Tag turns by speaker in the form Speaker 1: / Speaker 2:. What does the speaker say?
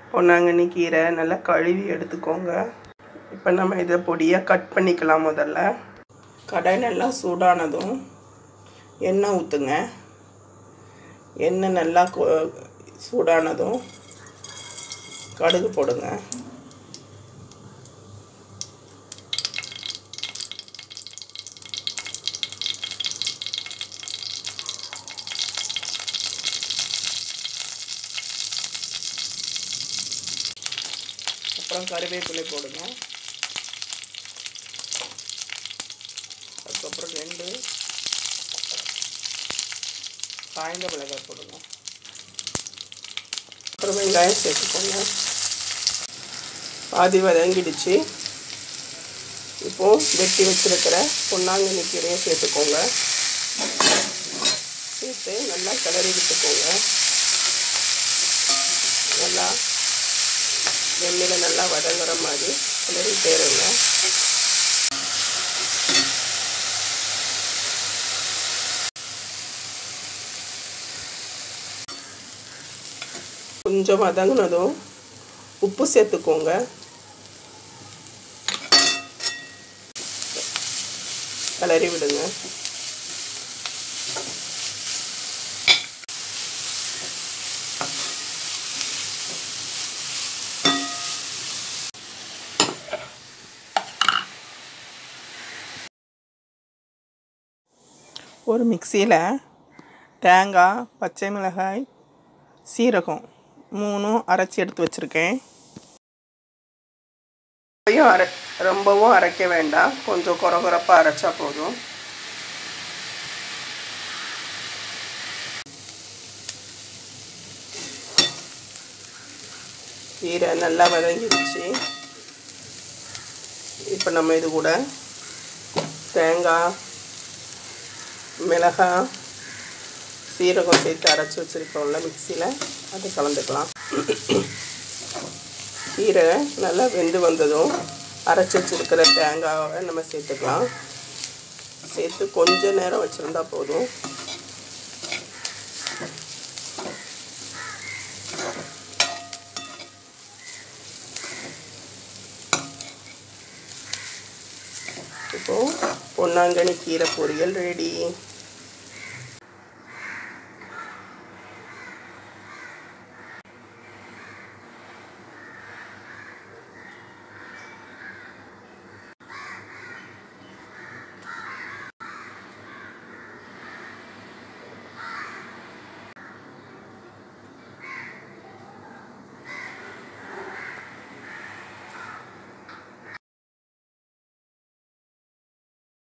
Speaker 1: பொன்னாங்கண்ணி கீரை நல்லா கழுவி எடுத்துக்கோங்க இப்போ நம்ம இதை பொடியாக கட் பண்ணிக்கலாம் முதல்ல கடை நல்லா சூடானதும் எண்ணெய் ஊற்றுங்க எண்ணெய் நல்லா கொ- சூடானதும் கடுகு போடுங்க அப்புறம் கருவேப்பிலை போடுங்க அதுக்கப்புறம் ரெண்டு காய்ந்த மிளகாய் போடுங்க அப்புறம் வெங்காயம் சேர்த்துக்கோங்க பாதி வதங்கிடுச்சு இப்போது வெட்டி வச்சிருக்கிற பொன்னாங்கண்ணி கீரையை சேர்த்துக்கோங்க சேர்த்து நல்லா கிளறி விட்டுக்கோங்க நல்லா எண்ணெயில் நல்லா வதங்குற மாதிரி கிளறிட்டே இருங்க கொஞ்சம் வதங்கினதும் உப்பு சேர்த்துக்கோங்க கிளறி விடுங்க ஒரு மிக்சியில் தேங்காய் பச்சை மிளகாய் சீரகம் மூணும் அரைச்சி எடுத்து வச்சுருக்கேன் ரொம்பவும் அரை ரொம்பவும் அரைக்க வேண்டாம் கொஞ்சம் குறகுறப்பாக அரைச்சா போதும் கீரை நல்லா வதங்கிடுச்சு இப்போ நம்ம இது கூட தேங்காய் மிளகாய் சீரகம் சேர்த்து அரைச்சி வச்சுருக்கோம்ல மிக்சியில் அதை கலந்துக்கலாம் கீரை நல்லா வெந்து வந்ததும் அரைச்சி வச்சுருக்கிற தேங்காவை நம்ம சேர்த்துக்கலாம் சேர்த்து கொஞ்ச நேரம் வச்சுருந்தா போதும் இப்போது பொன்னாங்கண்ணி கீரை பொரியல் ரெடி